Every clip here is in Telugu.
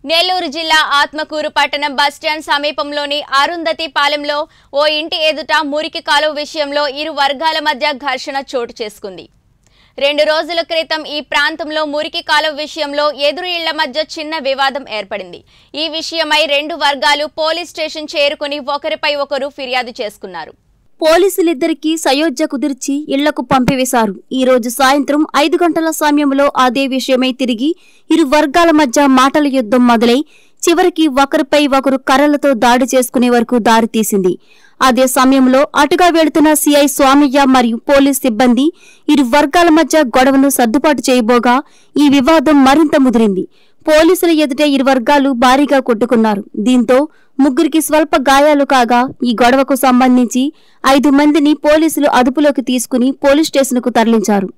నెల్లూరు జిల్లా ఆత్మకూరు పట్టణం బస్టాండ్ సమీపంలోని అరుంధతి పాలెంలో ఓ ఇంటి ఎదుట మురికి కాలువ విషయంలో ఇరు వర్గాల మధ్య ఘర్షణ చోటు చేసుకుంది రెండు రోజుల క్రితం ఈ ప్రాంతంలో మురికి కాలువ విషయంలో ఎదురు ఇళ్ల మధ్య చిన్న వివాదం ఏర్పడింది ఈ విషయమై రెండు వర్గాలు పోలీస్ స్టేషన్ చేరుకుని ఒకరిపై ఒకరు ఫిర్యాదు చేసుకున్నారు పోలీసులిద్దరికీ సయోధ్య కుదిర్చి ఇళ్లకు పంపివేశారు ఈ రోజు సాయంత్రం ఐదు గంటల సమయంలో అదే విషయమై తిరిగి ఇరు వర్గాల మధ్య మాటల యుద్ధం మొదలై చివరికి ఒకరిపై ఒకరు కర్రలతో దాడి చేసుకునే వరకు దారితీసింది అదే సమయంలో అటుగా వెళుతున్న సిఐ స్వామయ్య మరియు పోలీస్ సిబ్బంది ఇరు వర్గాల మధ్య గొడవను సర్దుబాటు చేయబోగా ఈ వివాదం మరింత ముదిరింది పోలీసుల ఎదుట ఇరు వర్గాలు భారీగా కొట్టుకున్నారు దీంతో ముగ్గురికి స్వల్ప గాయాలు కాగా ఈ గొడవకు సంబంధించి ఐదు మందిని పోలీసులు అదుపులోకి తీసుకుని పోలీస్ స్టేషన్కు తరలించారు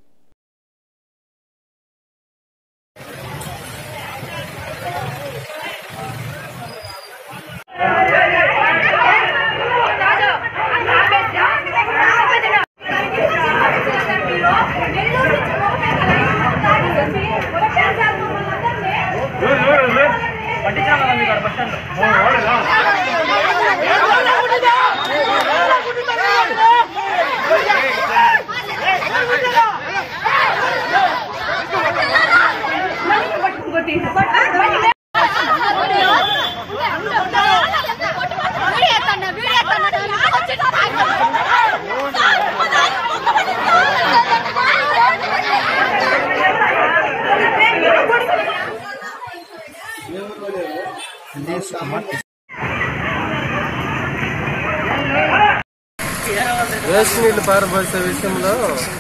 పట్టించాను కదా మీకు బస్ స్టాండ్ వేస్ట్ నీళ్లు పారబోసే విషయంలో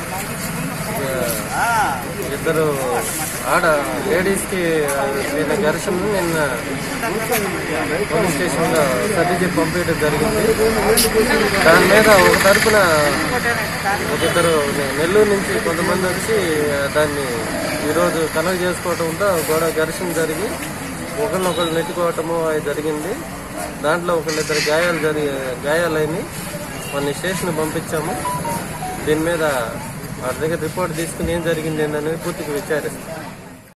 ఆ, ఇద్దరు ఆడ లేడీస్ కి నిన్న ఘర్షణ నిన్న పోలీస్ స్టేషన్ లో సర్టిఫికేట్ పంపించడం జరిగింది దాని మీద ఒక తరపున ఒక ఇద్దరు నె- నెల్లూరు నుంచి కొంతమంది వచ్చి దాన్ని ఈరోజు కలెక్ట్ చేసుకోవడంతో గొడవ ఘర్షణ జరిగి ఒకరినొకరు నెట్టుకోవటము అది జరిగింది దాంట్లో ఒకళ్ళిద్దరు గాయాలు జరిగి గాయాలైనవి కొన్ని స్టేషన్ పంపించాము దీని మీద వారి దగ్గర రిపోర్ట్ తీసుకుని ఏం జరిగింది ఏంటనేది పూర్తిగా విచారిస్తాం